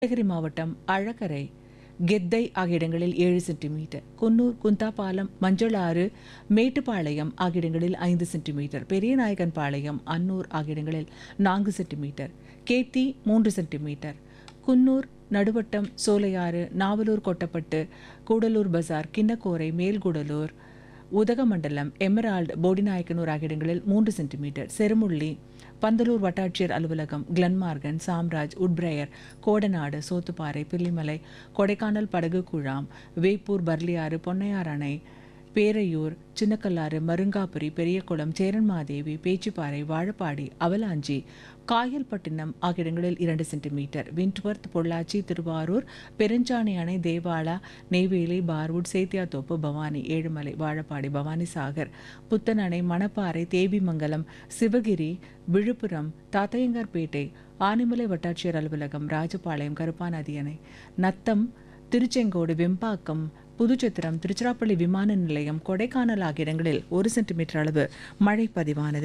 நீலகிரி மாவட்டம் அழகரை கெத்தை ஆகிய இடங்களில் ஏழு சென்டிமீட்டர் குன்னூர் குந்தாபாலம் மஞ்சளாறு மேட்டுப்பாளையம் ஆகிய இடங்களில் ஐந்து சென்டிமீட்டர் பெரியநாயக்கன் பாளையம் அன்னூர் ஆகிய இடங்களில் நான்கு சென்டிமீட்டர் கேத்தி மூன்று சென்டிமீட்டர் குன்னூர் நடுவட்டம் சோலையாறு நாவலூர் கொட்டப்பட்டு கூடலூர் பஜார் கிண்ணக்கோரை மேல்குடலூர் உதகமண்டலம் எமரால்டு போடிநாயக்கனூர் ஆகிய இடங்களில் மூன்று சென்டிமீட்டர் செருமுள்ளி பந்தலூர் வட்டாட்சியர் அலுவலகம் கிளன்மார்கன் சாம்ராஜ் உட்பிரயர் கோடநாடு சோத்துப்பாறை பில்லிமலை கொடைக்கானல் படகு குழாம் வேப்பூர் பர்லியாறு பொன்னையார் அணை பேரையூர் சின்னக்கல்லாறு மருங்காபுரி பெரியகுளம் சேரன்மாதேவி பேச்சிப்பாறை வாழப்பாடி அவலாஞ்சி காயல்பட்டினம் ஆகிய இடங்களில் இரண்டு சென்டிமீட்டர் விண்ட்வர்த் பொள்ளாச்சி திருவாரூர் பெருஞ்சாணி அணை தேவாலா நெய்வேலி பார்வுட் சேத்தியாத்தோப்பு பவானி ஏழுமலை வாழப்பாடி பவானி சாகர் புத்தன் அணை மணப்பாறை தேவிமங்கலம் சிவகிரி விழுப்புரம் தாத்தையங்கார்பேட்டை ஆனிமலை வட்டாட்சியர் அலுவலகம் ராஜபாளையம் கருப்பாநதி அணை நத்தம் திருச்செங்கோடு வெம்பாக்கம் புதுச்சத்திரம் திருச்சிராப்பள்ளி விமான நிலையம் கொடைக்கானல் ஆகிய இடங்களில் ஒரு சென்டிமீட்டர் அளவு மழை பதிவானது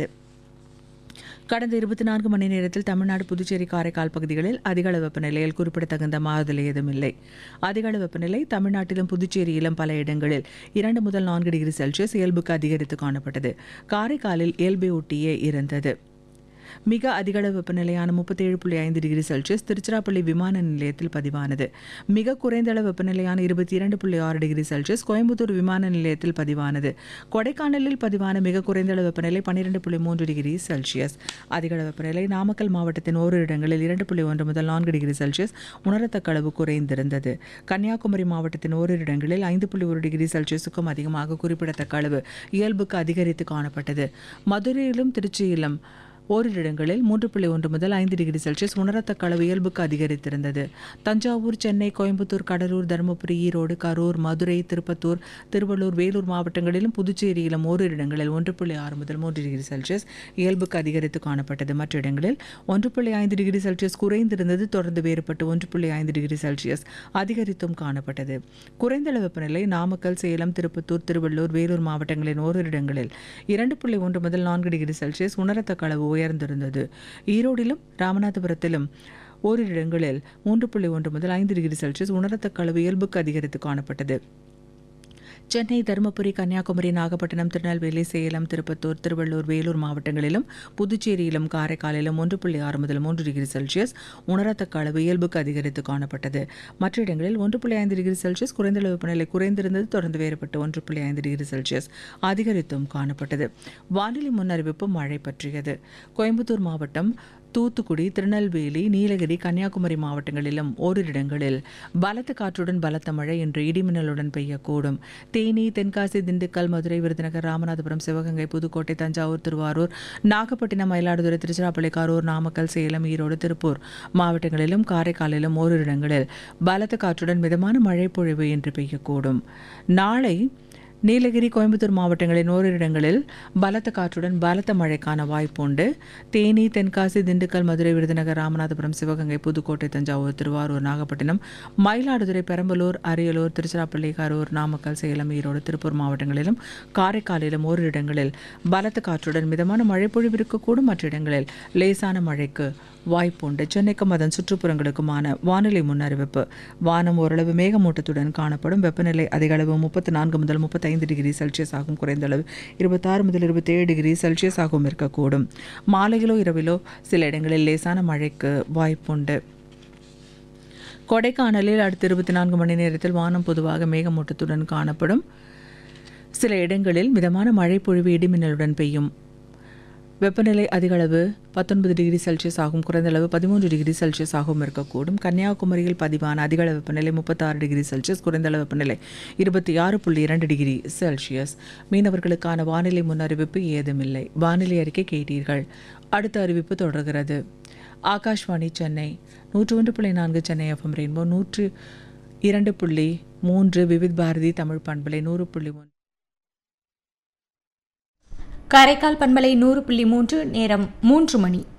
கடந்த இருபத்தி நான்கு மணி நேரத்தில் தமிழ்நாடு புதுச்சேரி காரைக்கால் பகுதிகளில் அதிகளவு வெப்பநிலையில் குறிப்பிடத்தகுந்த மாறுதல் ஏதும் இல்லை அதிகளவு வெப்பநிலை தமிழ்நாட்டிலும் புதுச்சேரியிலும் பல இடங்களில் இரண்டு முதல் நான்கு டிகிரி செல்சியஸ் இயல்புக்கு அதிகரித்து காணப்பட்டது காரைக்காலில் இயல்பை ஒட்டியே இருந்தது மிக அதிகளவு வெப்பநிலையான முப்பத்தேழு புள்ளி ஐந்து டிகிரி செல்சியஸ் திருச்சிராப்பள்ளி விமான நிலையத்தில் பதிவானது மிக குறைந்த அளவு வெப்பநிலையான இருபத்தி இரண்டு புள்ளி ஆறு டிகிரி செல்சியஸ் கோயம்புத்தூர் விமான நிலையத்தில் பதிவானது கொடைக்கானலில் பதிவான மிக குறைந்த அளவு வெப்பநிலை பன்னிரெண்டு புள்ளி மூன்று டிகிரி செல்சியஸ் அதிகளவு வெப்பநிலை நாமக்கல் மாவட்டத்தின் ஓரிரு இடங்களில் இரண்டு புள்ளி ஒன்று முதல் நான்கு டிகிரி செல்சியஸ் உணரத்தக்க அளவு குறைந்திருந்தது கன்னியாகுமரி மாவட்டத்தின் ஓரிரு இடங்களில் ஐந்து புள்ளி ஒரு டிகிரி செல்சியஸுக்கும் அதிகமாக குறிப்பிடத்தக்க அளவு இயல்புக்கு அதிகரித்து காணப்பட்டது மதுரையிலும் திருச்சியிலும் ஓரிரு இடங்களில் மூன்று புள்ளி ஒன்று முதல் ஐந்து டிகிரி செல்சியஸ் உணரத்தக்க அளவு இயல்புக்கு அதிகரித்திருந்தது தஞ்சாவூர் சென்னை கோயம்புத்தூர் கடலூர் தருமபுரி ஈரோடு கரூர் மதுரை திருப்பத்தூர் திருவள்ளூர் வேலூர் மாவட்டங்களிலும் புதுச்சேரியிலும் ஓரிரு இடங்களில் ஒன்று புள்ளி ஆறு முதல் மூன்று டிகிரி செல்சியஸ் இயல்புக்கு அதிகரித்து காணப்பட்டது மற்ற இடங்களில் ஒன்று புள்ளி ஐந்து டிகிரி செல்சியஸ் குறைந்திருந்தது தொடர்ந்து வேறுபட்டு ஒன்று புள்ளி ஐந்து டிகிரி செல்சியஸ் அதிகரித்தும் காணப்பட்டது குறைந்த அளவு வெப்பநிலை நாமக்கல் சேலம் திருப்பத்தூர் திருவள்ளூர் வேலூர் மாவட்டங்களின் ஓரிரு இடங்களில் இரண்டு புள்ளி ஒன்று முதல் நான்கு டிகிரி செல்சியஸ் உணரத்தக்க அளவு உயர்ந்திருந்தது ஈரோடிலும் ராமநாதபுரத்திலும் ஓரிரு இடங்களில் மூன்று புள்ளி ஒன்று முதல் ஐந்து டிகிரி செல்சியஸ் உணரத்தக்க அளவு இயல்புக்கு அதிகரித்து காணப்பட்டது சென்னை தருமபுரி கன்னியாகுமரி நாகப்பட்டினம் திருநெல்வேலி சேலம் திருப்பத்தூர் திருவள்ளூர் வேலூர் மாவட்டங்களிலும் புதுச்சேரியிலும் காரைக்காலிலும் ஒன்று புள்ளி ஆறு முதல் மூன்று டிகிரி செல்சியஸ் உணரத்தக்க அளவு இயல்புக்கு அதிகரித்து காணப்பட்டது மற்ற இடங்களில் ஒன்று புள்ளி ஐந்து டிகிரி செல்சியஸ் குறைந்த அளவு வெப்பநிலை குறைந்திருந்தது தொடர்ந்து வேறுபட்டு ஒன்று புள்ளி ஐந்து டிகிரி செல்சியஸ் அதிகரித்தும் காணப்பட்டது வானிலை முன்னறிவிப்பு மழை பற்றியது கோயம்புத்தூர் மாவட்டம் தூத்துக்குடி திருநெல்வேலி நீலகிரி கன்னியாகுமரி மாவட்டங்களிலும் ஓரிரு இடங்களில் பலத்த காற்றுடன் பலத்த மழை இன்று இடிமின்னலுடன் பெய்யக்கூடும் தேனி தென்காசி திண்டுக்கல் மதுரை விருதுநகர் ராமநாதபுரம் சிவகங்கை புதுக்கோட்டை தஞ்சாவூர் திருவாரூர் நாகப்பட்டினம் மயிலாடுதுறை திருச்சிராப்பள்ளி கரூர் நாமக்கல் சேலம் ஈரோடு திருப்பூர் மாவட்டங்களிலும் காரைக்காலிலும் ஓரிரு இடங்களில் பலத்த காற்றுடன் மிதமான மழை பொழிவு இன்று பெய்யக்கூடும் நாளை நீலகிரி கோயம்புத்தூர் மாவட்டங்களின் ஓரிரு இடங்களில் பலத்த காற்றுடன் பலத்த மழைக்கான வாய்ப்புண்டு தேனி தென்காசி திண்டுக்கல் மதுரை விருதுநகர் ராமநாதபுரம் சிவகங்கை புதுக்கோட்டை தஞ்சாவூர் திருவாரூர் நாகப்பட்டினம் மயிலாடுதுறை பெரம்பலூர் அரியலூர் திருச்சிராப்பள்ளி கரூர் நாமக்கல் சேலம் ஈரோடு திருப்பூர் மாவட்டங்களிலும் காரைக்காலிலும் ஓரிரு இடங்களில் பலத்த காற்றுடன் மிதமான மழை பொழிவு இருக்கக்கூடும் மற்ற இடங்களில் லேசான மழைக்கு வாய்ப்புண்டு சென்னைக்கும் அதன் சுற்றுப்புறங்களுக்குமான வானிலை முன்னறிவிப்பு வானம் ஓரளவு மேகமூட்டத்துடன் காணப்படும் வெப்பநிலை அதிக அளவு முப்பத்தி நான்கு முதல் முப்பத்தைந்து டிகிரி செல்சியஸ் ஆகும் குறைந்த அளவு இருபத்தாறு முதல் இருபத்தேழு டிகிரி செல்சியஸ் ஆகவும் இருக்கக்கூடும் மாலையிலோ இரவிலோ சில இடங்களில் லேசான மழைக்கு வாய்ப்புண்டு கொடைக்கானலில் அடுத்த இருபத்தி நான்கு மணி நேரத்தில் வானம் பொதுவாக மேகமூட்டத்துடன் காணப்படும் சில இடங்களில் மிதமான மழை பொழிவு இடிமின்னலுடன் பெய்யும் வெப்பநிலை அதிக அளவு பத்தொன்பது டிகிரி செல்சியஸ் ஆகும் குறைந்த அளவு பதிமூன்று டிகிரி செல்சியஸ் ஆகவும் இருக்கக்கூடும் கன்னியாகுமரியில் பதிவான அதிக அளவு வெப்பநிலை முப்பத்தாறு டிகிரி செல்சியஸ் குறைந்த அளவு வெப்பநிலை இருபத்தி ஆறு புள்ளி இரண்டு டிகிரி செல்சியஸ் மீனவர்களுக்கான வானிலை முன்னறிவிப்பு ஏதுமில்லை வானிலை அறிக்கை கேட்டீர்கள் அடுத்த அறிவிப்பு தொடர்கிறது ஆகாஷ்வாணி சென்னை நூற்று ஒன்று புள்ளி நான்கு சென்னை எஃப்எம் ரெயின்போ நூற்று இரண்டு புள்ளி மூன்று விவித் பாரதி தமிழ் பண்பலை நூறு புள்ளி ஒன்று காரைக்கால் பண்பலை நூறு புள்ளி மூன்று நேரம் மூன்று மணி